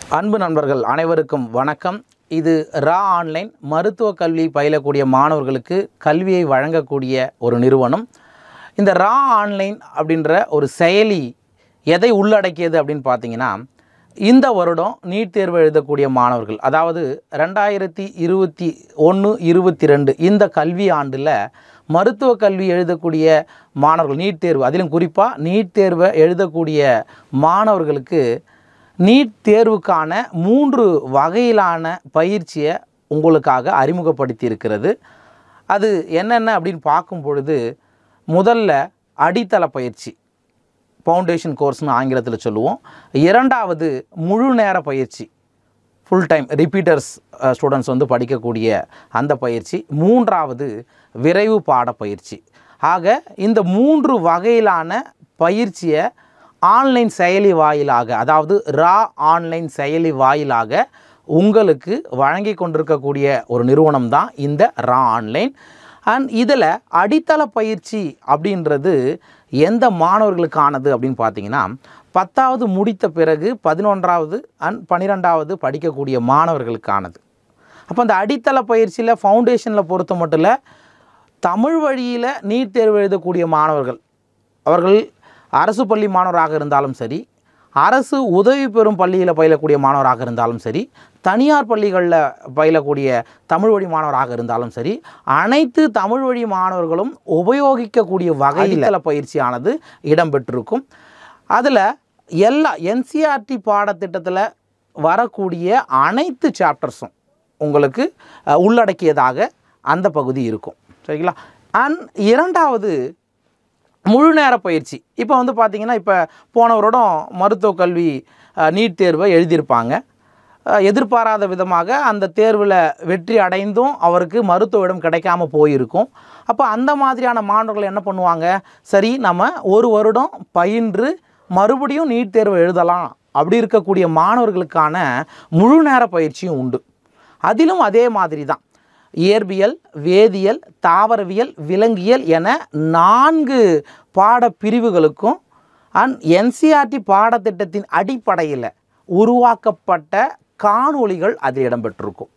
அன்பு நண்பர்கள் அனைவருக்கும் வணக்கம் இது ரா ஆன்லைன் மருத்துவ கல்வி பயிலக்கூடிய மாணவர்களுக்கு கல்வியை வழங்கக்கூடிய ஒரு நிறுவனம் இந்த ரா ஆன்லைன் அப்படின்ற ஒரு செயலி எதை உள்ளடக்கியது அப்படின்னு பார்த்தீங்கன்னா இந்த வருடம் நீட் தேர்வு எழுதக்கூடிய மாணவர்கள் அதாவது ரெண்டாயிரத்தி இருபத்தி ஒன்று இருபத்தி ரெண்டு இந்த கல்வி ஆண்டில் மருத்துவ கல்வி எழுதக்கூடிய மாணவர்கள் நீட் தேர்வு அதிலும் குறிப்பாக நீட் தேர்வை எழுதக்கூடிய மாணவர்களுக்கு நீட் தேர்வுக்கான மூன்று வகையிலான பயிற்சியை உங்களுக்காக அறிமுகப்படுத்தி இருக்கிறது அது என்னென்ன அப்படின்னு பார்க்கும் பொழுது முதல்ல அடித்தள பயிற்சி ஃபவுண்டேஷன் கோர்ஸ்னு ஆங்கிலத்தில் சொல்லுவோம் இரண்டாவது முழு நேர பயிற்சி ஃபுல் டைம் ரிப்பீட்டர்ஸ் ஸ்டூடெண்ட்ஸ் வந்து படிக்கக்கூடிய அந்த பயிற்சி மூன்றாவது விரைவு பாட பயிற்சி ஆக இந்த மூன்று வகையிலான பயிற்சியை ஆன்லைன் செயலி வாயிலாக அதாவது ரா ஆன்லைன் செயலி வாயிலாக உங்களுக்கு வழங்கி கொண்டிருக்கக்கூடிய ஒரு நிறுவனம் தான் இந்த ரா ஆன்லைன் அண்ட் இதில் அடித்தள பயிற்சி அப்படின்றது எந்த மாணவர்களுக்கானது அப்படின்னு பார்த்தீங்கன்னா பத்தாவது முடித்த பிறகு பதினொன்றாவது அண்ட் பன்னிரெண்டாவது படிக்கக்கூடிய மாணவர்களுக்கானது அப்போ அந்த அடித்தள பயிற்சியில் ஃபவுண்டேஷனில் பொறுத்த மட்டும் இல்லை தமிழ் வழியில் நீட் தேர்வு எழுதக்கூடிய மாணவர்கள் அவர்கள் அரசு பள்ளி மாணவராக இருந்தாலும் சரி அரசு உதவி பெறும் பள்ளியில் பயிலக்கூடிய மாணவராக இருந்தாலும் சரி தனியார் பள்ளிகளில் பயிலக்கூடிய தமிழ் வழி மாணவராக இருந்தாலும் சரி அனைத்து தமிழ் வழி மாணவர்களும் உபயோகிக்கக்கூடிய வகையில் பயிற்சியானது இடம்பெற்றிருக்கும் அதில் எல்லா என்சிஆர்டி பாடத்திட்டத்தில் வரக்கூடிய அனைத்து சாப்டர்ஸும் உங்களுக்கு அஹ், உள்ளடக்கியதாக அந்த பகுதி இருக்கும் சரிங்களா அண்ட் இரண்டாவது முழு நேர பயிற்சி இப்போ வந்து பார்த்தீங்கன்னா இப்போ போன வருடம் மருத்துவ கல்வி அஹ், நீட் தேர்வை எழுதியிருப்பாங்க அஹ், எதிர்பாராத விதமாக அந்த தேர்வில் வெற்றி அடைந்தும் அவருக்கு மருத்துவ இடம் கிடைக்காம போயிருக்கும் அப்போ அந்த மாதிரியான மாணவர்கள் என்ன பண்ணுவாங்க சரி நம்ம ஒரு வருடம் பயின்று மறுபடியும் நீட் தேர்வு எழுதலாம் அப்படி இருக்கக்கூடிய மாணவர்களுக்கான முழு நேர பயிற்சியும் உண்டு அதிலும் அதே மாதிரி தான் இயற்பியல் வேதியியல் தாவரவியல் விலங்கியல் என நான்கு பாடப்பிரிவுகளுக்கும் அண்ட் என்சிஆர்டி பாடத்திட்டத்தின் அடிப்படையில் உருவாக்கப்பட்ட காணொளிகள் அதில் இடம்பெற்றிருக்கும்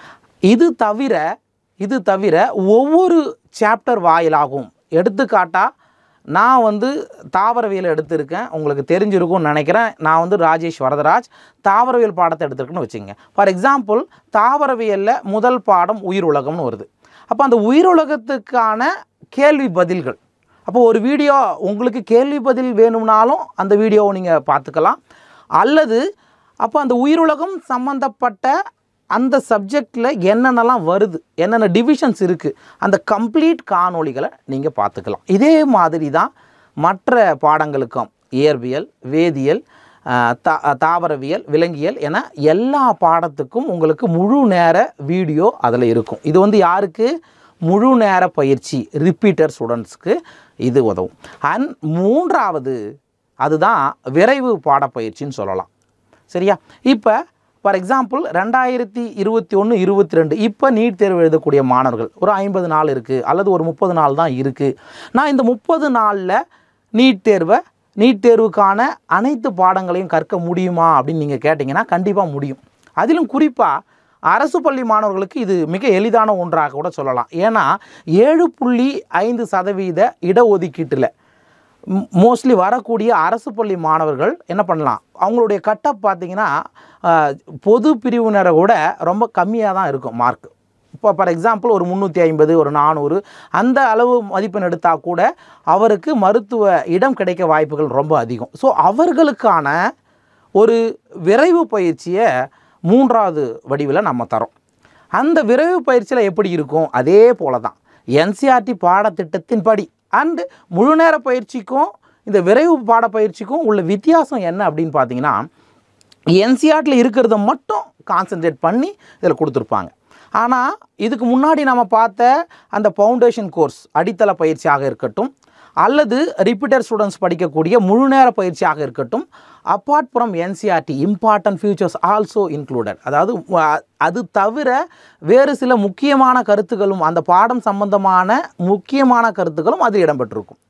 இது தவிர இது தவிர ஒவ்வொரு சாப்டர் வாயிலாகவும் எடுத்துக்காட்டா நான் வந்து தாவரவியல் எடுத்திருக்கேன் உங்களுக்கு தெரிஞ்சிருக்கும்னு நினைக்கிறேன் நான் வந்து ராஜேஷ் வரதராஜ் தாவரவியல் பாடத்தை எடுத்திருக்கேன்னு வச்சுங்க ஃபார் எக்ஸாம்பிள் தாவரவியலில் முதல் பாடம் உயிர் உலகம்னு வருது அப்போ அந்த உயிருலகத்துக்கான கேள்வி பதில்கள் அப்போ ஒரு வீடியோ உங்களுக்கு கேள்வி பதில் வேணும்னாலும் அந்த வீடியோவை நீங்கள் பார்த்துக்கலாம் அல்லது அப்போ அந்த உயிருலகம் சம்மந்தப்பட்ட அந்த சப்ஜெக்டில் என்னென்னலாம் வருது என்னென்ன டிவிஷன்ஸ் இருக்குது அந்த கம்ப்ளீட் காணொளிகளை நீங்கள் பார்த்துக்கலாம் இதே மாதிரி தான் மற்ற பாடங்களுக்கும் இயற்பியல் வேதியியல் ஆஹ், தா தாவரவியல் விலங்கியல் என எல்லா பாடத்துக்கும் உங்களுக்கு முழு நேர வீடியோ அதில் இருக்கும் இது வந்து யாருக்கு முழு நேர பயிற்சி ரிப்பீட்டர் ஸ்டூடெண்ட்ஸ்க்கு இது உதவும் அண்ட் மூன்றாவது அதுதான் விரைவு பாடப்பயிற்சின்னு சொல்லலாம் சரியா இப்போ ஃபார் எக்ஸாம்பிள் ரெண்டாயிரத்தி இருபத்தி ஒன்று இருபத்தி ரெண்டு இப்போ நீட் தேர்வு எழுதக்கூடிய மாணவர்கள் ஒரு ஐம்பது நாள் இருக்குது அல்லது ஒரு முப்பது நாள் தான் இருக்குது நான் இந்த முப்பது நாளில் நீட் தேர்வை நீட் தேர்வுக்கான அனைத்து பாடங்களையும் கற்க முடியுமா அப்படின்னு நீங்கள் கேட்டிங்கன்னா கண்டிப்பாக முடியும் அதிலும் குறிப்பாக அரசு பள்ளி மாணவர்களுக்கு இது மிக எளிதான ஒன்றாக கூட சொல்லலாம் ஏன்னா ஏழு புள்ளி ஐந்து சதவீத இடஒதுக்கீட்டில் மோஸ்ட்லி வரக்கூடிய அரசு பள்ளி மாணவர்கள் என்ன பண்ணலாம் அவங்களுடைய கட்டப் பார்த்தீங்கன்னா ஆஹ், பொது பிரிவினரை விட ரொம்ப கம்மியாக தான் இருக்கும் மார்க் இப்போ ஃபார் எக்ஸாம்பிள் ஒரு முந்நூற்றி ஐம்பது ஒரு நானூறு அந்த அளவு மதிப்பெண் எடுத்தால் கூட அவருக்கு மருத்துவ இடம் கிடைக்க வாய்ப்புகள் ரொம்ப அதிகம் ஸோ அவர்களுக்கான ஒரு விரைவு பயிற்சியை மூன்றாவது வடிவில் நம்ம தரோம் அந்த விரைவு பயிற்சியில் எப்படி இருக்கும் அதே போல தான் என்சிஆர்டி பாடத்திட்டத்தின்படி அண்டு முழு நேர பயிற்சிக்கும் இந்த விரைவு பாட பயிற்சிக்கும் உள்ள வித்தியாசம் என்ன அப்படின்னு பார்த்தீங்கன்னா என்சிஆர்டியில் இருக்கிறத மட்டும் கான்சென்ட்ரேட் பண்ணி இதில் கொடுத்துருப்பாங்க ஆனால் இதுக்கு முன்னாடி நம்ம பார்த்த அந்த ஃபவுண்டேஷன் கோர்ஸ் அடித்தள பயிற்சியாக இருக்கட்டும் அல்லது ரிப்பீட்டர் ஸ்டூடெண்ட்ஸ் படிக்கக்கூடிய முழு நேர பயிற்சியாக இருக்கட்டும் apart from NCERT important futures also included அதாவது அ- அது தவிர வேறு சில முக்கியமான கருத்துக்களும் அந்த பாடம் சம்பந்தமான முக்கியமான கருத்துக்களும் அதில் இடம்பெற்றிருக்கும்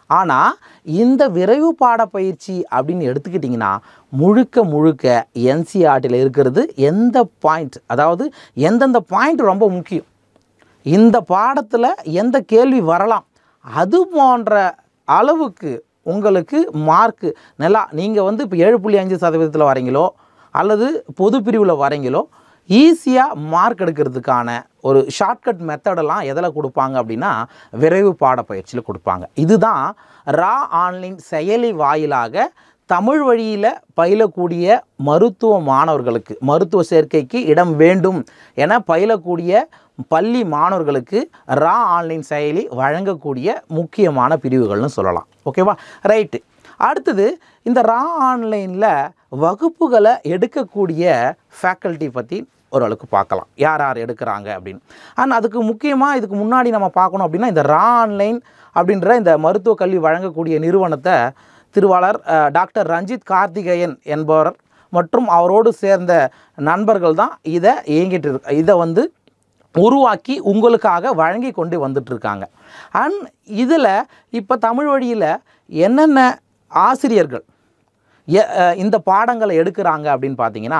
ஆனால் இந்த விரைவு பாட பயிற்சி அப்படின்னு எடுத்துக்கிட்டிங்கன்னா முழுக்க முழுக்க என்சிஆர்டியில் இருக்கிறது எந்த பாயிண்ட் அதாவது எந்தெந்த பாயிண்ட் ரொம்ப முக்கியம் இந்த பாடத்தில் எந்த கேள்வி வரலாம் அது போன்ற அளவுக்கு உங்களுக்கு மார்க்கு நல்லா நீங்கள் வந்து இப்போ ஏழு புள்ளி அஞ்சு சதவீதத்தில் வரீங்களோ அல்லது பொது பிரிவில் வரீங்களோ ஈஸியாக மார்க் எடுக்கிறதுக்கான ஒரு ஷார்ட்கட் மெத்தடெல்லாம் எதில் கொடுப்பாங்க அப்படின்னா விரைவு பாட பயிற்சியில் கொடுப்பாங்க இதுதான் ரா ஆன்லைன் செயலி வாயிலாக தமிழ் வழியில் பயிலக்கூடிய மருத்துவ மாணவர்களுக்கு மருத்துவ சேர்க்கைக்கு இடம் வேண்டும் என பயிலக்கூடிய பள்ளி மாணவர்களுக்கு ரா ஆன்லைன் செயலி வழங்கக்கூடிய முக்கியமான பிரிவுகள்னு சொல்லலாம் ஓகேவா ரைட்டு அடுத்தது இந்த ரா ஆன்லைனில் வகுப்புகளை எடுக்கக்கூடிய ஃபேக்கல்ட்டி பற்றி ஓரளவுக்கு பார்க்கலாம் யார் யார் எடுக்கிறாங்க அப்படின்னு அண்ட் அதுக்கு முக்கியமாக இதுக்கு முன்னாடி நம்ம பார்க்கணும் அப்படின்னா இந்த ரா ஆன்லைன் அப்படின்ற இந்த மருத்துவ கல்வி வழங்கக்கூடிய நிறுவனத்தை திருவாளர் அஹ், டாக்டர் ரஞ்சித் கார்த்திகேயன் என்பவர் மற்றும் அவரோடு சேர்ந்த நண்பர்கள் தான் இதை இயங்கிட்டு இருக்கு இதை வந்து உருவாக்கி உங்களுக்காக வழங்கி கொண்டு வந்துட்டுருக்காங்க அண்ட் இதில் இப்போ தமிழ் வழியில் என்னென்ன ஆசிரியர்கள் எ- அஹ், இந்த பாடங்களை எடுக்கிறாங்க அப்படின்னு பார்த்தீங்கன்னா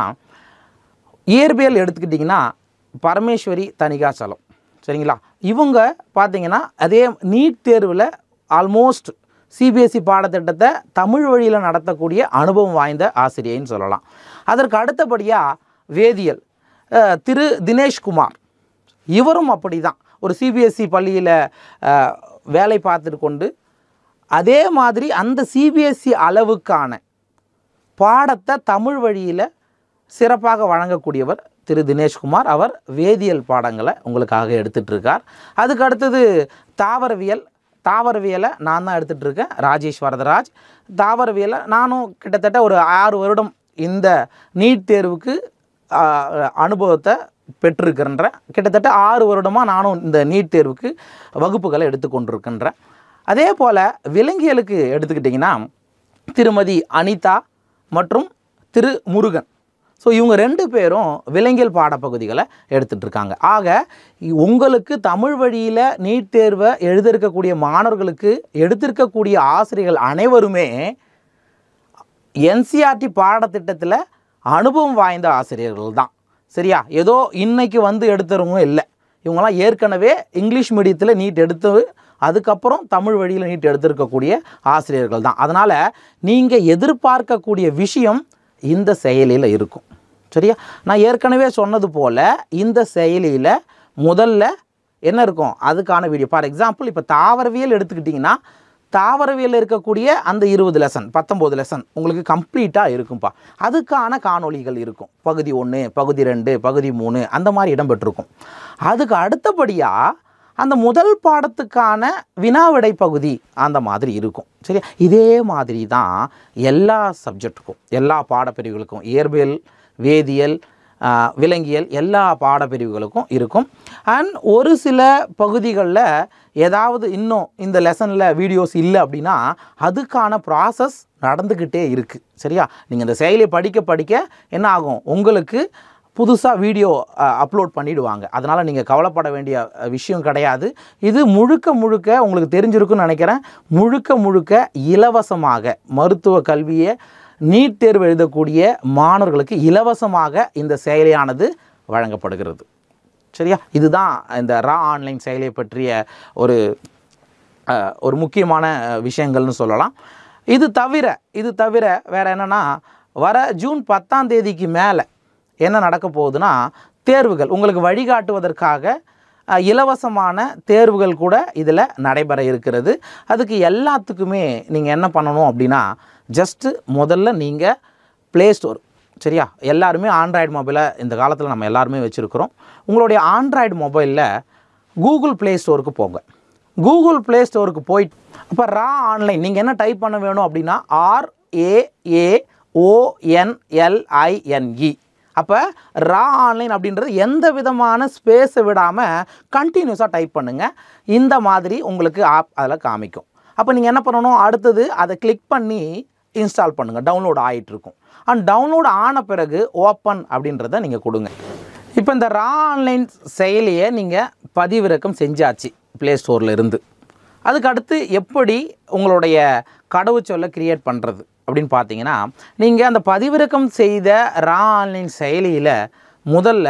இயற்பியல் எடுத்துக்கிட்டிங்கன்னா பரமேஸ்வரி தணிகாச்சலம் சரிங்களா இவங்க பார்த்தீங்கன்னா அதே நீட் தேர்வில் ஆல்மோஸ்ட் சிபிஎஸ்சி பாடத்திட்டத்தை தமிழ் வழியில் நடத்தக்கூடிய அனுபவம் வாய்ந்த ஆசிரியைன்னு சொல்லலாம் அதற்கு அடுத்தபடியாக வேதியியல் அஹ், திரு தினேஷ்குமார் இவரும் அப்படி தான் ஒரு சிபிஎஸ்சி பள்ளியில் வேலை பார்த்துட்டு கொண்டு அதே மாதிரி அந்த சிபிஎஸ்சி அளவுக்கான பாடத்தை தமிழ் வழியில் சிறப்பாக வழங்கக்கூடியவர் திரு தினேஷ்குமார் அவர் வேதியியல் பாடங்களை உங்களுக்காக எடுத்துட்டு இருக்கார் அதுக்கு அடுத்தது தாவரவியல் தாவரவியலை நான் தான் எடுத்துட்டு இருக்கேன் ராஜேஷ் வரதராஜ் தாவரவியலை நானும் கிட்டத்தட்ட ஒரு ஆறு வருடம் இந்த நீட் தேர்வுக்கு ஆ, அனுபவத்தை பெற்றிருக்கின்றேன் கிட்டத்தட்ட ஆறு வருடமாக நானும் இந்த நீட் தேர்வுக்கு வகுப்புகளை எடுத்துக்கொண்டிருக்கின்றேன் அதே போல் விலங்கியலுக்கு எடுத்துக்கிட்டிங்கன்னா திருமதி அனிதா மற்றும் திரு முருகன் ஸோ இவங்க ரெண்டு பேரும் விலங்கியல் பாடப்பகுதிகளை எடுத்துட்டு இருக்காங்க ஆக இ- உங்களுக்கு தமிழ் வழியில் நீட் தேர்வை எழுதியிருக்கக்கூடிய மாணவர்களுக்கு எடுத்திருக்கக்கூடிய ஆசிரியர்கள் அனைவருமே என்சிஆர்டி பாடத்திட்டத்தில் அனுபவம் வாய்ந்த ஆசிரியர்கள் தான் சரியா ஏதோ இன்னைக்கு வந்து எடுத்தவங்க இல்லை இவங்கெல்லாம் ஏற்கனவே இங்கிலீஷ் மீடியத்தில் நீட் எடுத்து அதுக்கப்புறம் தமிழ் வழியில் நீட் எடுத்திருக்கக்கூடிய ஆசிரியர்கள் தான் அதனால் நீங்கள் எதிர்பார்க்கக்கூடிய விஷயம் இந்த செயலியில் இருக்கும் சரியா நான் ஏற்கனவே சொன்னது போல் இந்த செயலியில் முதல்ல என்ன இருக்கும் அதுக்கான வீடியோ ஃபார் எக்ஸாம்பிள் இப்போ தாவரவியல் எடுத்துக்கிட்டிங்கன்னா தாவரவியல் இருக்கக்கூடிய அந்த இருபது லெசன் பத்தொம்போது லெசன் உங்களுக்கு கம்ப்ளீட்டாக இருக்கும்ப்பா அதுக்கான காணொளிகள் இருக்கும் பகுதி ஒன்று பகுதி ரெண்டு பகுதி மூணு அந்த மாதிரி இடம்பெற்றிருக்கும் அதுக்கு அடுத்தபடியாக அந்த முதல் பாடத்துக்கான வினாவிடை பகுதி அந்த மாதிரி இருக்கும் சரியா இதே மாதிரி தான் எல்லா சப்ஜெக்ட்டுக்கும் எல்லா பாடப்பிரிவுகளுக்கும் இயற்பியல் வேதியியல் ஆஹ், விலங்கியல் எல்லா பாடப்பிரிவுகளுக்கும் இருக்கும் அண்ட் ஒரு சில பகுதிகளில் ஏதாவது இன்னும் இந்த லெசனில் வீடியோஸ் இல்லை அப்படின்னா அதுக்கான ப்ராசஸ் நடந்துக்கிட்டே இருக்குது சரியா நீங்கள் இந்த செயலியை படிக்க படிக்க என்ன ஆகும் உங்களுக்கு புதுசாக வீடியோ அப்லோட் பண்ணிடுவாங்க அதனால் நீங்கள் கவலைப்பட வேண்டிய அஹ், விஷயம் கிடையாது இது முழுக்க முழுக்க உங்களுக்கு தெரிஞ்சிருக்குன்னு நினைக்கிறேன் முழுக்க முழுக்க இலவசமாக மருத்துவ கல்வியை நீட் தேர்வு எழுதக்கூடிய மாணவர்களுக்கு இலவசமாக இந்த செயலியானது வழங்கப்படுகிறது சரியா இதுதான் இந்த ரா ஆன்லைன் செயலியை பற்றிய ஒரு அஹ், ஒரு முக்கியமான அஹ், விஷயங்கள்னு சொல்லலாம் இது தவிர இது தவிர வேறு என்னென்னா வர ஜூன் பத்தாம் தேதிக்கு மேலே என்ன நடக்க போகுதுன்னா தேர்வுகள் உங்களுக்கு வழிகாட்டுவதற்காக அஹ், இலவசமான தேர்வுகள் கூட இதில் நடைபெற இருக்கிறது அதுக்கு எல்லாத்துக்குமே நீங்கள் என்ன பண்ணணும் அப்படின்னா ஜஸ்ட்டு முதல்ல நீங்கள் ப்ளே ஸ்டோர் சரியா எல்லாருமே ஆண்ட்ராய்டு மொபைலை இந்த காலத்தில் நம்ம எல்லாருமே வச்சுருக்கிறோம் உங்களுடைய ஆண்ட்ராய்டு மொபைலில் கூகுள் ப்ளே ஸ்டோருக்கு போங்க கூகுள் ப்ளே ஸ்டோருக்கு போயிட்டு அப்போ ரா ஆன்லைன் நீங்கள் என்ன டைப் பண்ண வேணும் அப்படின்னா ஆர்ஏஏ ஓஎன்எல்ஐஎன்இ அப்போ ரா ஆன்லைன் அப்படின்றது எந்த விதமான ஸ்பேஸை விடாமல் கண்டினியூஸாக டைப் பண்ணுங்கள் இந்த மாதிரி உங்களுக்கு ஆப் அதில் காமிக்கும் அப்போ நீங்கள் என்ன பண்ணணும் அடுத்தது அதை கிளிக் பண்ணி இன்ஸ்டால் பண்ணுங்கள் டவுன்லோட் ஆகிட்டு இருக்கும் அண்ட் டவுன்லோட் ஆன பிறகு ஓப்பன் அப்படின்றத நீங்கள் கொடுங்க இப்போ இந்த ரா ஆன்லைன் செயலியை நீங்கள் பதிவிறக்கம் செஞ்சாச்சு ப்ளே ஸ்டோரில் இருந்து அதுக்கு அடுத்து எப்படி உங்களுடைய கடவுச்சொல்லை கிரியேட் பண்ணுறது அப்படின்னு பார்த்தீங்கன்னா நீங்கள் அந்த பதிவிறக்கம் செய்த ரா ஆன்லைன் செயலியில் முதல்ல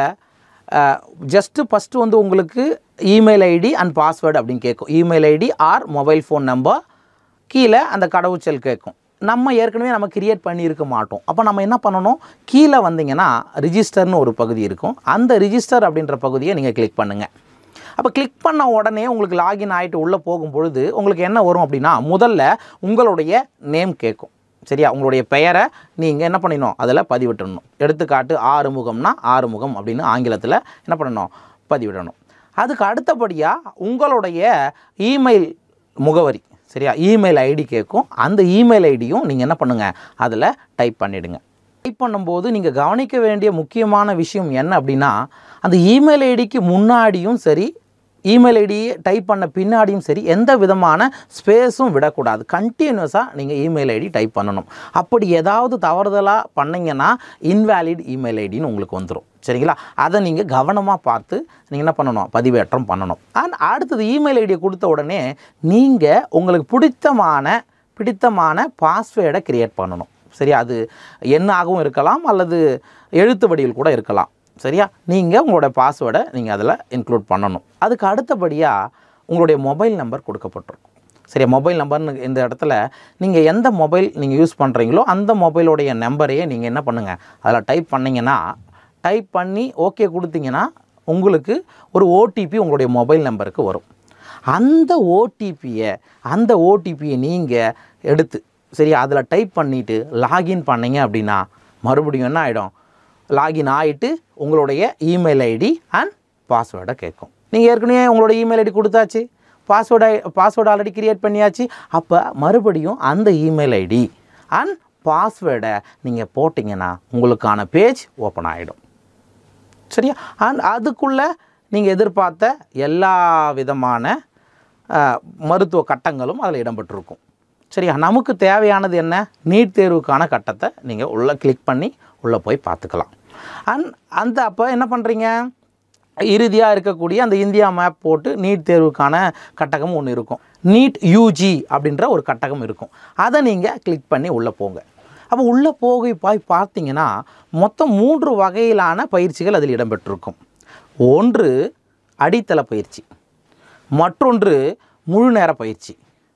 ஜஸ்ட்டு ஃபஸ்ட்டு வந்து உங்களுக்கு இமெயில் ஐடி அண்ட் பாஸ்வேர்டு அப்படின்னு கேட்கும் email ID or mobile phone number கீழே அந்த கடவுச்சொல் கேட்கும் நம்ம ஏற்கனவே நம்ம கிரியேட் பண்ணியிருக்க மாட்டோம் அப்போ நம்ம என்ன பண்ணணும் கீழே வந்தீங்கன்னா ரிஜிஸ்டர்னு ஒரு பகுதி இருக்கும் அந்த ரிஜிஸ்டர் அப்படின்ற பகுதியை நீங்கள் கிளிக் பண்ணுங்கள் அப்போ கிளிக் பண்ண உடனே உங்களுக்கு லாகின் ஆகிட்டு உள்ளே போகும் பொழுது உங்களுக்கு என்ன வரும் அப்படின்னா முதல்ல உங்களுடைய நேம் கேட்கும் சரியா உங்களுடைய பெயரை நீங்கள் என்ன பண்ணிடணும் அதில் பதிவிட்டுடணும் எடுத்துக்காட்டு ஆறுமுகம்னா ஆறுமுகம் அப்படின்னு ஆங்கிலத்தில் என்ன பண்ணணும் பதிவிடணும் அதுக்கு அடுத்தபடியாக உங்களுடைய இமெயில் முகவரி சரியா இமெயில் ஐடி கேட்கும் அந்த இமெயில் ஐடியும் நீங்கள் என்ன பண்ணுங்கள் அதில் டைப் பண்ணிவிடுங்க டைப் பண்ணும்போது நீங்கள் கவனிக்க வேண்டிய முக்கியமான விஷயம் என்ன அப்படின்னா அந்த இமெயில் ஐடிக்கு முன்னாடியும் சரி இமெயில் ஐடியை டைப் பண்ண பின்னாடியும் சரி எந்த விதமான ஸ்பேஸும் விடக்கூடாது கண்டினியூஸாக நீங்கள் இமெயில் ஐடி டைப் பண்ணணும் அப்படி ஏதாவது தவறுதலாக பண்ணீங்கன்னா இன்வேலிட் இமெயில் ஐடின்னு உங்களுக்கு வந்துடும் சரிங்களா அதை நீங்கள் கவனமாக பார்த்து நீங்கள் என்ன பண்ணணும் பதிவேற்றம் பண்ணணும் அண்ட் அடுத்தது இமெயில் ஐடியை கொடுத்த உடனே நீங்கள் உங்களுக்கு பிடித்தமான பிடித்தமான பாஸ்வேர்டை கிரியேட் பண்ணணும் சரியா அது எண்ணாகவும் இருக்கலாம் அல்லது எழுத்து வடிவில் கூட இருக்கலாம் சரியா நீங்கள் உங்களோட பாஸ்வேர்டை நீங்கள் அதில் இன்க்ளூட் பண்ணணும் அதுக்கு அடுத்தபடியாக உங்களுடைய மொபைல் நம்பர் கொடுக்கப்பட்டிருக்கும் சரியா மொபைல் நம்பர்னு இந்த இடத்துல நீங்கள் எந்த மொபைல் நீங்கள் யூஸ் பண்ணுறீங்களோ அந்த மொபைலோடைய நம்பரையே நீங்கள் என்ன பண்ணுங்கள் அதில் டைப் பண்ணிங்கன்னா டைப் பண்ணி ஓகே கொடுத்தீங்கன்னா உங்களுக்கு ஒரு ஓடிபி உங்களுடைய மொபைல் நம்பருக்கு வரும் அந்த ஓடிபியை அந்த ஓடிபியை நீங்கள் எடுத்து சரி அதில் டைப் பண்ணிவிட்டு லாகின் பண்ணீங்க அப்படின்னா மறுபடியும் என்ன ஆகிடும் லாகின் ஆகிட்டு உங்களுடைய இமெயில் ஐடி அண்ட் பாஸ்வேர்டை கேட்கும் நீங்கள் ஏற்கனவே உங்களோட இமெயில் ஐடி கொடுத்தாச்சு பாஸ்வேர்டை பாஸ்வேர்டு ஆல்ரெடி கிரியேட் பண்ணியாச்சு அப்போ மறுபடியும் அந்த இமெயில் ஐடி அண்ட் பாஸ்வேர்டை நீங்கள் போட்டிங்கன்னா உங்களுக்கான பேஜ் ஓப்பன் ஆகிடும் சரியா அண்ட் அதுக்குள்ளே நீங்கள் எதிர்பார்த்த எல்லா விதமான அஹ், மருத்துவ கட்டங்களும் அதில் இடம்பெற்றிருக்கும் சரியா நமக்கு தேவையானது என்ன நீட் தேர்வுக்கான கட்டத்தை நீங்கள் உள்ளே கிளிக் பண்ணி உள்ளே போய் பார்த்துக்கலாம் அண்ட் அந்த அப்போ என்ன பண்ணுறீங்க இறுதியாக இருக்கக்கூடிய அந்த இந்தியா மேப் போட்டு நீட் தேர்வுக்கான கட்டகம் ஒன்று இருக்கும் நீட் யூஜி அப்படின்ற ஒரு கட்டகம் இருக்கும் அதை நீங்கள் கிளிக் பண்ணி உள்ளே போங்க அப்போ உள்ளே போய் போய் பார்த்தீங்கன்னா மொத்தம் மூன்று வகையிலான பயிற்சிகள் அதில் இடம்பெற்றிருக்கும் ஒன்று அடித்தள பயிற்சி மற்றொன்று முழு நேர பயிற்சி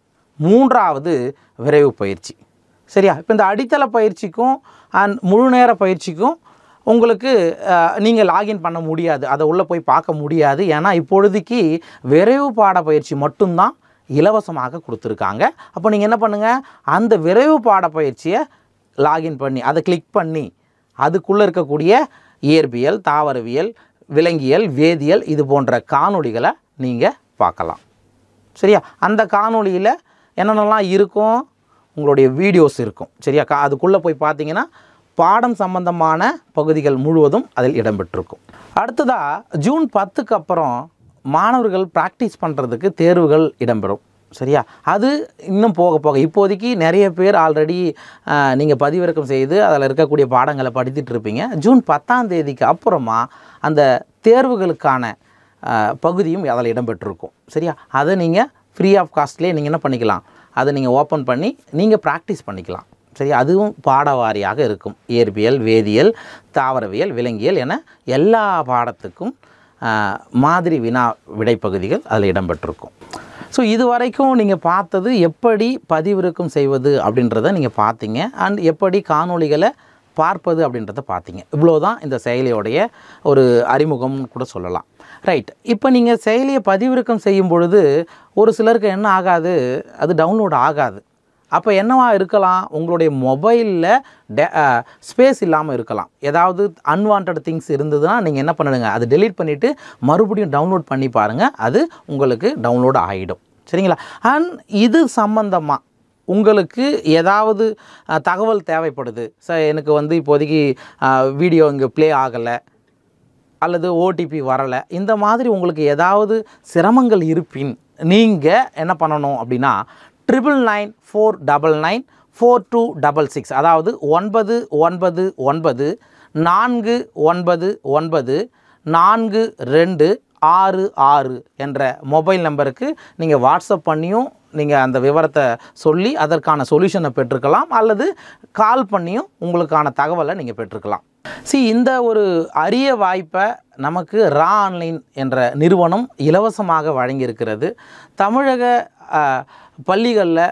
மூன்றாவது விரைவு பயிற்சி சரியா இப்போ இந்த அடித்தள பயிற்சிக்கும் அண்ட் முழு நேர பயிற்சிக்கும் உங்களுக்கு நீங்கள் லாகின் பண்ண முடியாது அதை உள்ளே போய் பார்க்க முடியாது ஏன்னா இப்பொழுதைக்கு விரைவு பாட பயிற்சி மட்டும்தான் இலவசமாக கொடுத்துருக்காங்க அப்போ நீங்கள் என்ன பண்ணுங்கள் அந்த விரைவு பாட பயிற்சியை லாகின் பண்ணி அதை கிளிக் பண்ணி அதுக்குள்ளே இருக்கக்கூடிய இயற்பியல் தாவரவியல் விலங்கியல் வேதியியல் இது போன்ற காணொளிகளை நீங்கள் பார்க்கலாம் சரியா அந்த காணொளியில் என்னென்னலாம் இருக்கும் உங்களுடைய வீடியோஸ் இருக்கும் சரியா கா அதுக்குள்ளே போய் பார்த்தீங்கன்னா பாடம் சம்பந்தமான பகுதிகள் முழுவதும் அதில் இடம்பெற்றிருக்கும் அடுத்ததாக ஜூன் பத்துக்கு அப்புறம் மாணவர்கள் ப்ராக்டிஸ் பண்ணுறதுக்கு தேர்வுகள் இடம்பெறும் சரியா அது இன்னும் போக போக இப்போதைக்கு நிறைய பேர் ஆல்ரெடி நீங்கள் பதிவிறக்கம் செய்து அதில் இருக்கக்கூடிய பாடங்களை படித்துட்டு இருப்பீங்க ஜூன் பத்தாம் தேதிக்கு அப்புறமா அந்த தேர்வுகளுக்கான அஹ், பகுதியும் அதில் இடம்பெற்றிருக்கும் சரியா அதை நீங்கள் ஃப்ரீ ஆஃப் காஸ்ட்லேயே நீங்கள் என்ன பண்ணிக்கலாம் அதை நீங்கள் ஓப்பன் பண்ணி நீங்கள் ப்ராக்டிஸ் பண்ணிக்கலாம் சரி அதுவும் பாடவாரியாக இருக்கும் இயற்பியல் வேதியியல் தாவரவியல் விலங்கியல் என எல்லா பாடத்துக்கும் ஆஹ், மாதிரி வினா விடைப்பகுதிகள் அதில் இடம்பெற்றிருக்கும் ஸோ இது வரைக்கும் நீங்கள் பார்த்தது எப்படி பதிவிறக்கம் செய்வது அப்படின்றத நீங்கள் பார்த்தீங்க அண்ட் எப்படி காணொளிகளை பார்ப்பது அப்படின்றத பார்த்தீங்க இவ்வளோ தான் இந்த செயலியோடைய ஒரு அறிமுகம்னு கூட சொல்லலாம் ரைட் இப்போ நீங்கள் செயலியை பதிவிறக்கம் செய்யும் பொழுது ஒரு சிலருக்கு என்ன ஆகாது அது டவுன்லோட் ஆகாது அப்போ என்னவா இருக்கலாம் உங்களுடைய மொபைலில் டே ஸ்பேஸ் இல்லாமல் இருக்கலாம் ஏதாவது அன்வான்ட் திங்ஸ் இருந்ததுன்னா நீங்கள் என்ன பண்ணுங்க அதை delete பண்ணிவிட்டு மறுபடியும் டவுன்லோட் பண்ணி பாருங்கள் அது உங்களுக்கு டவுன்லோட் ஆகிடும் சரிங்களா அண்ட் இது சம்பந்தமாக உங்களுக்கு ஏதாவது அஹ், தகவல் தேவைப்படுது சார் எனக்கு வந்து இப்போதைக்கு வீடியோ இங்கே ப்ளே ஆகலை அல்லது ஓடிபி வரலை இந்த மாதிரி உங்களுக்கு ஏதாவது சிரமங்கள் இருப்பின் நீங்கள் என்ன பண்ணணும் அப்படின்னா triple nine four double nine four two double six அதாவது ஒன்பது ஒன்பது ஒன்பது நான்கு ஒன்பது ஒன்பது நான்கு ரெண்டு ஆறு ஆறு என்ற மொபைல் நம்பருக்கு நீங்கள் வாட்ஸ்அப் பண்ணியும் நீங்கள் அந்த விவரத்தை சொல்லி அதற்கான சொல்யூஷனை பெற்றுக்கலாம் அல்லது கால் பண்ணியும் உங்களுக்கான தகவலை நீங்கள் பெற்றுக்கலாம் சி இந்த ஒரு அரிய வாய்ப்பை நமக்கு ரா ஆன்லைன் என்ற நிறுவனம் இலவசமாக வழங்கியிருக்கிறது தமிழக பள்ளிகளில்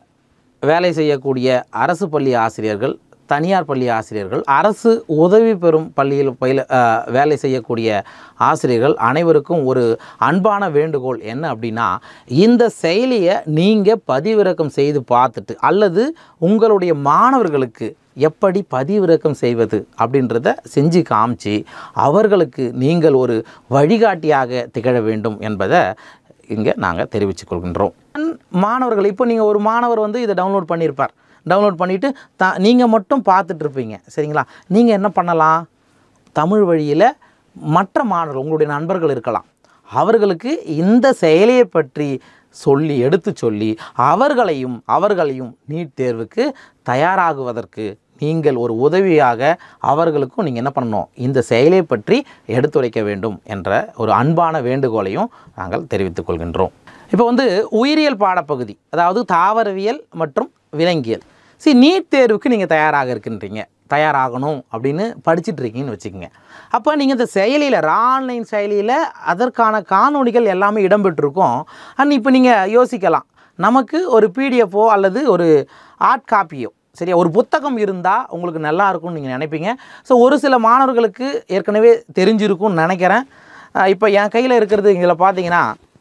வேலை செய்யக்கூடிய அரசு பள்ளி ஆசிரியர்கள் தனியார் பள்ளி ஆசிரியர்கள் அரசு உதவி பெறும் பள்ளியில் பயில அஹ், வேலை செய்யக்கூடிய ஆசிரியர்கள் அனைவருக்கும் ஒரு அன்பான வேண்டுகோள் என்ன அப்படின்னா இந்த செயலியை நீங்கள் பதிவிறக்கம் செய்து பார்த்துட்டு அல்லது உங்களுடைய மாணவர்களுக்கு எப்படி பதிவிறக்கம் செய்வது அப்படின்றத செஞ்சு காமிச்சு அவர்களுக்கு நீங்கள் ஒரு வழிகாட்டியாக திகழ வேண்டும் என்பதை இங்கே நாங்கள் தெரிவித்துக் கொள்கின்றோம் மாணவர்கள் இப்போ நீங்கள் ஒரு மாணவர் வந்து இதை டவுன்லோட் பண்ணியிருப்பார் டவுன்லோட் பண்ணிவிட்டு த நீங்கள் மட்டும் பார்த்துட்டு இருப்பீங்க சரிங்களா நீங்கள் என்ன பண்ணலாம் தமிழ் வழியில் மற்ற மாணவர்கள் உங்களுடைய நண்பர்கள் இருக்கலாம் அவர்களுக்கு இந்த செயலியை பற்றி சொல்லி எடுத்து சொல்லி அவர்களையும் அவர்களையும் நீட் தேர்வுக்கு தயாராகுவதற்கு நீங்கள் ஒரு உதவியாக அவர்களுக்கும் நீங்கள் என்ன பண்ணணும் இந்த செயலை பற்றி எடுத்துரைக்க வேண்டும் என்ற ஒரு அன்பான வேண்டுகோளையும் நாங்கள் தெரிவித்துக் கொள்கின்றோம் இப்போ வந்து உயிரியல் பாடப்பகுதி அதாவது தாவரவியல் மற்றும் விலங்கியல் சரி நீட் தேர்வுக்கு நீங்கள் தயாராக இருக்கின்றீங்க தயாராகணும் அப்படின்னு படிச்சுட்டு இருக்கீங்கன்னு வச்சுக்கோங்க அப்போ நீங்கள் இந்த செயலியில் ஆன்லைன் செயலியில் அதற்கான காணொளிகள் எல்லாமே இடம்பெற்றிருக்கும் அண்ட் இப்போ நீங்கள் யோசிக்கலாம் நமக்கு ஒரு பிடிஎஃபோ அல்லது ஒரு ஆர்ட் காப்பியோ சரியா ஒரு புத்தகம் இருந்தால் உங்களுக்கு நல்லா இருக்கும்னு நீங்கள் நினைப்பீங்க ஸோ ஒரு சில மாணவர்களுக்கு ஏற்கனவே தெரிஞ்சிருக்கும்னு நினைக்கிறேன் அஹ் இப்போ என் கையில் இருக்கிறது இதில் பார்த்தீங்கன்னா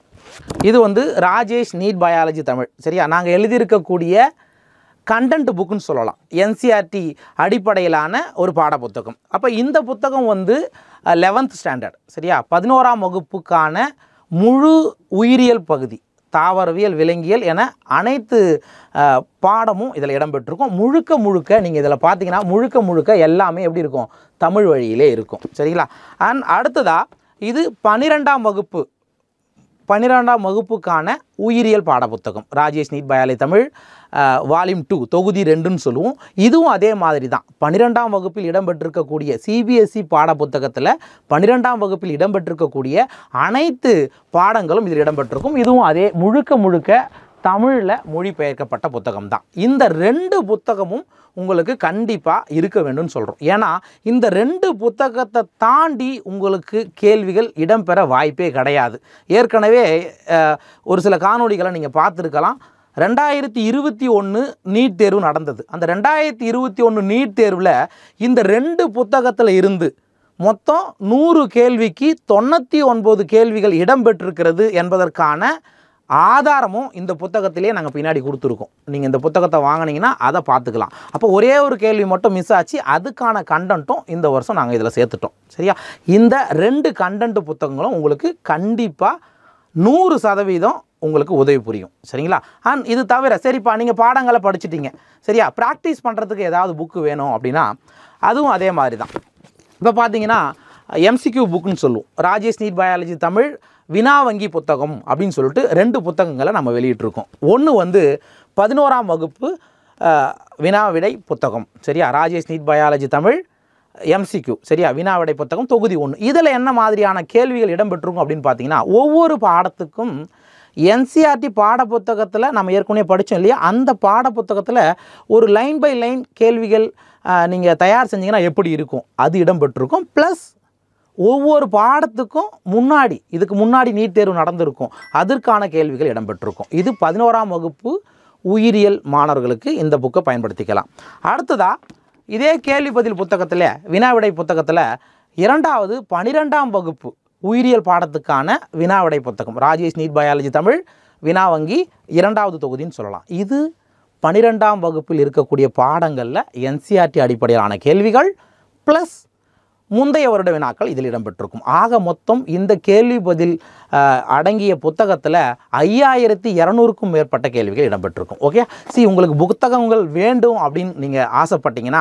இது வந்து ராஜேஷ் நீட் பயாலஜி தமிழ் சரியா நாங்கள் எழுதியிருக்கக்கூடிய கண்டென்ட் புக்குன்னு சொல்லலாம் என்சிஆர்டி அடிப்படையிலான ஒரு பாட புத்தகம் அப்போ இந்த புத்தகம் வந்து லெவன்த் ஸ்டாண்டர்ட் சரியா பதினோராம் வகுப்புக்கான முழு உயிரியல் பகுதி தாவரவியல் விலங்கியல் என அனைத்து அஹ், பாடமும் இதில் இடம்பெற்றிருக்கும் முழுக்க முழுக்க நீங்கள் இதில் பார்த்தீங்கன்னா முழுக்க முழுக்க எல்லாமே எப்படி இருக்கும் தமிழ் வழியிலே இருக்கும் சரிங்களா அண்ட் அடுத்ததாக இது பன்னிரெண்டாம் வகுப்பு பன்னிரெண்டாம் வகுப்புக்கான உயிரியல் பாடப்புத்தகம் Rajesh NEET biology Tamil volume two தொகுதி ரெண்டுன்னு சொல்லுவோம் இதுவும் அதே மாதிரி தான் பன்னிரெண்டாம் வகுப்பில் இடம்பெற்றிருக்கக்கூடிய சிபிஎஸ்சி பாடப்புத்தகத்தில் பன்னிரெண்டாம் வகுப்பில் இடம்பெற்றிருக்கக்கூடிய அனைத்து பாடங்களும் இதில் இடம்பெற்றிருக்கும் இதுவும் அதே முழுக்க முழுக்க தமிழில் மொழிபெயர்க்கப்பட்ட புத்தகம் தான் இந்த ரெண்டு புத்தகமும் உங்களுக்கு கண்டிப்பாக இருக்க வேண்டும்னு சொல்கிறோம் ஏன்னா இந்த ரெண்டு புத்தகத்தை தாண்டி உங்களுக்கு கேள்விகள் இடம்பெற வாய்ப்பே கிடையாது ஏற்கனவே அஹ், ஒரு சில காணொளிகளை நீங்கள் பார்த்துருக்கலாம் ரெண்டாயிரத்தி இருபத்தி ஒன்று நீட் தேர்வு நடந்தது அந்த ரெண்டாயிரத்தி இருபத்தி ஒன்று நீட் தேர்வில் இந்த ரெண்டு புத்தகத்தில் இருந்து மொத்தம் நூறு கேள்விக்கு தொண்ணூற்றி ஒன்பது கேள்விகள் இடம்பெற்றிருக்கிறது என்பதற்கான ஆதாரமும் இந்த புத்தகத்திலே நாங்கள் பின்னாடி கொடுத்துருக்கோம் நீங்கள் இந்த புத்தகத்தை வாங்குனீங்கன்னா அதை பார்த்துக்கலாம் அப்போ ஒரே ஒரு கேள்வி மட்டும் மிஸ் ஆச்சு அதுக்கான கண்டென்ட்டும் இந்த வருஷம் நாங்கள் இதில் சேர்த்துட்டோம் சரியா இந்த ரெண்டு கண்டென்ட் புத்தகங்களும் உங்களுக்கு கண்டிப்பாக நூறு சதவீதம் உங்களுக்கு உதவி புரியும் சரிங்களா அண்ட் இது தவிர சரிப்பா நீங்கள் பாடங்களை படிச்சிட்டீங்க சரியா ப்ராக்டிஸ் பண்ணுறதுக்கு ஏதாவது புக்கு வேணும் அப்படின்னா அதுவும் அதே மாதிரி தான் இப்போ பார்த்தீங்கன்னா எம்சிக்யூ புக்குன்னு சொல்லுவோம் ராஜேஷ் நீட் பயாலஜி தமிழ் வினா வங்கி புத்தகம் அப்படின்னு சொல்லிட்டு ரெண்டு புத்தகங்களை நம்ம வெளியிட்டிருக்கோம் ஒன்று வந்து பதினோராம் வகுப்பு அஹ், வினா விடை புத்தகம் சரியா Rajesh NEET biology Tamil MCQ சரியா வினா விடை புத்தகம் தொகுதி ஒன்று இதில் என்ன மாதிரியான கேள்விகள் இடம்பெற்றிருக்கும் அப்படின்னு பார்த்தீங்கன்னா ஒவ்வொரு பாடத்துக்கும் என்சிஆர்டி பாடப்புத்தகத்தில் நம்ம ஏற்கனவே படித்தோம் இல்லையா அந்த பாடப்புத்தகத்தில் ஒரு லைன் பை லைன் கேள்விகள் நீங்கள் தயார் செஞ்சீங்கன்னா எப்படி இருக்கும் அது இடம்பெற்றிருக்கும் ப்ளஸ் ஒவ்வொரு பாடத்துக்கும் முன்னாடி இதுக்கு முன்னாடி நீட் தேர்வு நடந்திருக்கும் அதற்கான கேள்விகள் இடம்பெற்றிருக்கும் இது பதினோராம் வகுப்பு உயிரியல் மாணவர்களுக்கு இந்த புக்கை பயன்படுத்திக்கலாம் அடுத்ததாக இதே கேள்வி பதில் புத்தகத்தில் வினாவிடை புத்தகத்தில் இரண்டாவது பனிரெண்டாம் வகுப்பு உயிரியல் பாடத்துக்கான வினாவிடை புத்தகம் ராஜேஷ் நீட் பயாலஜி தமிழ் வினா வங்கி இரண்டாவது தொகுதின்னு சொல்லலாம் இது பனிரெண்டாம் வகுப்பில் இருக்கக்கூடிய பாடங்களில் என்சிஆர்டி அடிப்படையிலான கேள்விகள் ப்ளஸ் முந்தைய வருட வினாக்கள் இதில் இடம்பெற்றிருக்கும் ஆக மொத்தம் இந்த கேள்வி பதில் அஹ், அடங்கிய புத்தகத்தில் ஐயாயிரத்தி இரநூறுக்கும் மேற்பட்ட கேள்விகள் இடம்பெற்றிருக்கும் ஓகே சி உங்களுக்கு புத்தகங்கள் வேண்டும் அப்படின்னு நீங்கள் ஆசைப்பட்டீங்கன்னா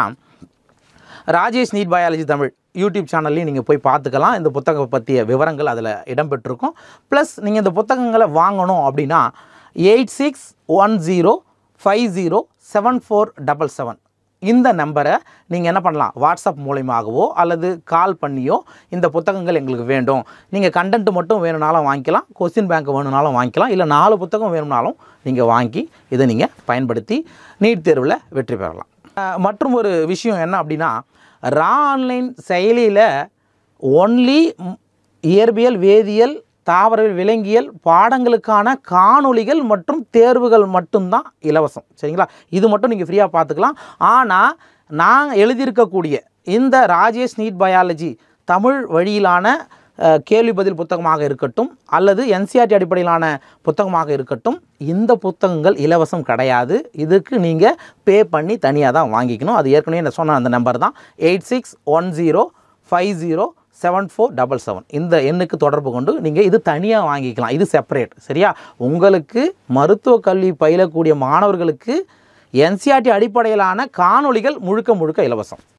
Rajesh NEET biology Tamil YouTube சேனல்லையும் நீங்கள் போய் பார்த்துக்கலாம் இந்த புத்தகம் பற்றிய விவரங்கள் அதில் இடம்பெற்றிருக்கும் ப்ளஸ் நீங்கள் இந்த புத்தகங்களை வாங்கணும் அப்படின்னா eight six one zero five zero seven four double seven இந்த நம்பரை நீங்கள் என்ன பண்ணலாம் வாட்ஸ்அப் மூலியமாகவோ அல்லது கால் பண்ணியோ இந்த புத்தகங்கள் எங்களுக்கு வேண்டும் நீங்கள் கண்டென்ட் மட்டும் வேணும்னாலும் வாங்கிக்கலாம் கொஸ்டின் பேங்க் வேணும்னாலும் வாங்கிக்கலாம் இல்லை நாலு புத்தகம் வேணும்னாலும் நீங்கள் வாங்கி இதை நீங்கள் பயன்படுத்தி நீட் தேர்வில் வெற்றி பெறலாம் அஹ் மற்றும் ஒரு விஷயம் என்ன அப்படின்னா ரா ஆன்லைன் செயலியில் ஒன்லி இயற்பியல் வேதியியல் தாவரவியல் விலங்கியல் பாடங்களுக்கான காணொளிகள் மற்றும் தேர்வுகள் மட்டும்தான் இலவசம் சரிங்களா இது மட்டும் நீங்கள் ஃப்ரீயாக பார்த்துக்கலாம் ஆனால் நான் எழுதியிருக்கக்கூடிய இந்த ராஜேஷ் நீட் பயாலஜி தமிழ் வழியிலான அஹ், கேள்வி பதில் புத்தகமாக இருக்கட்டும் அல்லது என்சிஆர்டி அடிப்படையிலான புத்தகமாக இருக்கட்டும் இந்த புத்தகங்கள் இலவசம் கிடையாது இதுக்கு நீங்கள் பே பண்ணி தனியாக தான் வாங்கிக்கணும் அது ஏற்கனவே நான் சொன்ன அந்த நம்பர் தான் eight six one zero five zero seven four double seven இந்த எண்ணுக்கு தொடர்பு கொண்டு நீங்கள் இது தனியாக வாங்கிக்கலாம் இது செப்பரேட் சரியா உங்களுக்கு மருத்துவ கல்வி பயிலக்கூடிய மாணவர்களுக்கு என்சிஆர்டி அடிப்படையிலான காணொளிகள் முழுக்க முழுக்க இலவசம்